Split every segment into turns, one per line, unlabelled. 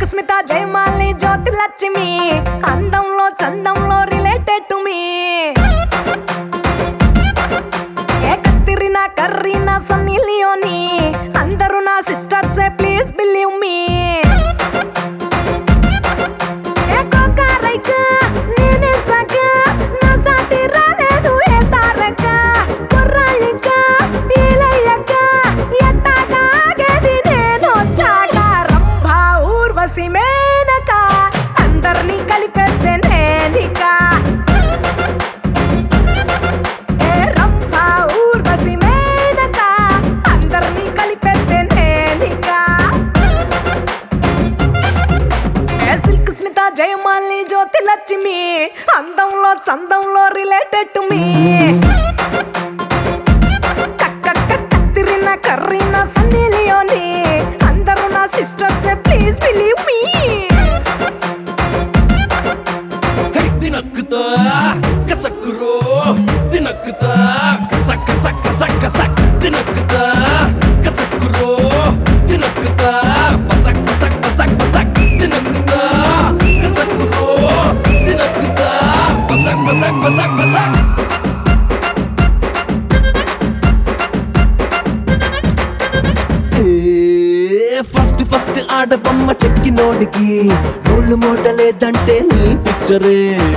Silk Smitha Jayamali Jyothi Lakshmi అందంలో చందంలో related to me ఏ కత్తిరినా కర్రీనా సన్నీ లియోని అందరూ నా సిస్టర్సే ప్లీజ్ బిలీవ్ మీ ఏ కోకారైక నేనే సగ నా సాటి రాలేదు ఏ తారక కుర్రాళ్ళిక ఈలయ్యక ఎట్టాగా ఆగేది నేను వచ్చాక రంభ ఊర్వశి మేనక అందరినీ కలిపేస్తే నేనిక ఏ రంభ ఊర్వశి మేనక అందరినీ కలిపేస్తే నేనిక ఏ సిల్క్ స్మిత జయమాలి జ్యోతి లక్ష్మి అందంలో చందంలో related to me Katrina Kareena Sunny Leone అందరూ నా sisters please believe me
hey తినక్కుతా కసక్కురో తినక్కుతా కసక్ కసక్ కసక్ కసక్ తినక్కుతా కసక్కురో తినక్కుతా పసక్ పసక్ పసక్ పసక్ తినక్కుతా కసక్కురో తినక్కుతా పసక్ పసక్ పసక్ పసక్ ఫస్ట్ ఫస్ట్ ఆడబొమ్మ చెక్కినోడికి రోల్ మోడలేదంటే నీ పిక్చరే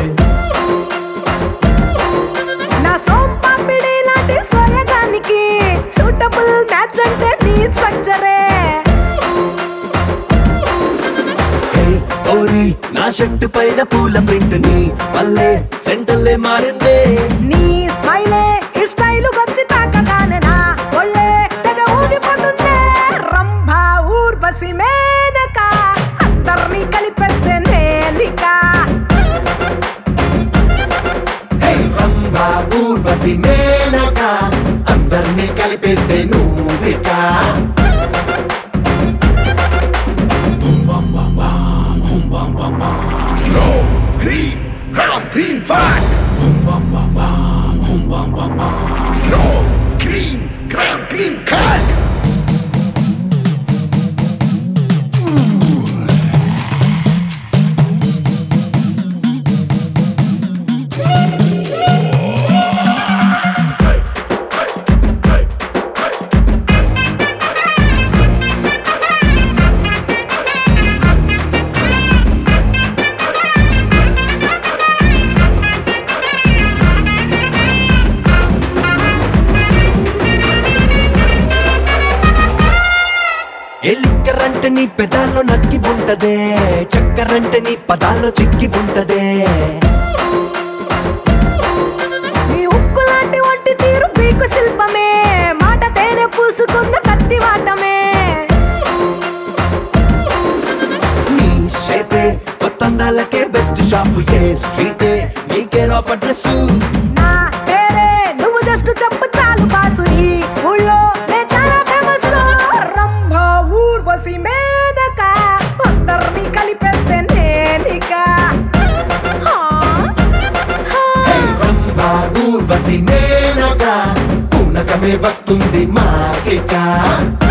నా సోంపాపిడి లాంటి సోయగానికి సూటబుల్ మ్యాచ్ అంటే నీ స్ట్రక్చరే
హే ఓరి నా షర్ట్ పైన పూల ప్రింట్ ని వల్లే సెంటల్లే మారిందే
నీ స్మైలే ఈ స్టైలు వచ్చి తాకగానే నా ఒళ్ళే తెగ ఊగిపోతుందే రంభ ఊర్వశి మేనక అందరినీ కలిపేస్తే నేనిక
హే రంభ ఊర్వశి మేనక అందర్నీ కలిపేస్తే నువ్వికా
Green, Ram, Green, Fat. Hum, bam, bam, bam, hum, bam, bam, bam. No, Green, Ram, Green, Cat.
ఎలిక్కరంటే నీ పెదాల్లో నక్కి ఉంటదే చక్కరంటే నీ పదాల్లో చిక్కి ఉంటదే
నీ ఉక్కు లాంటి ఒంటి తీరు పీకు శిల్పమే మాట తేనె పూసుకున్న కత్తి వాటమే
నీ షేపే కొత్తందాలకే బెస్ట్ షాపు ఏ స్ట్రీటే నీకే రాప డ్రెస్
నా పేరే నువ్వు జస్ట్ చెప్పు చాలు బాసు ఈ ఊళ్ళో నే చాలా ఫేమస్ రంభ ఊర్వశి మేనక అందరినీ కలిపేస్తే నేనిక హా, హా.
రంభా ఊర్వశి మేనక పూనకమే వస్తుంది మాకిక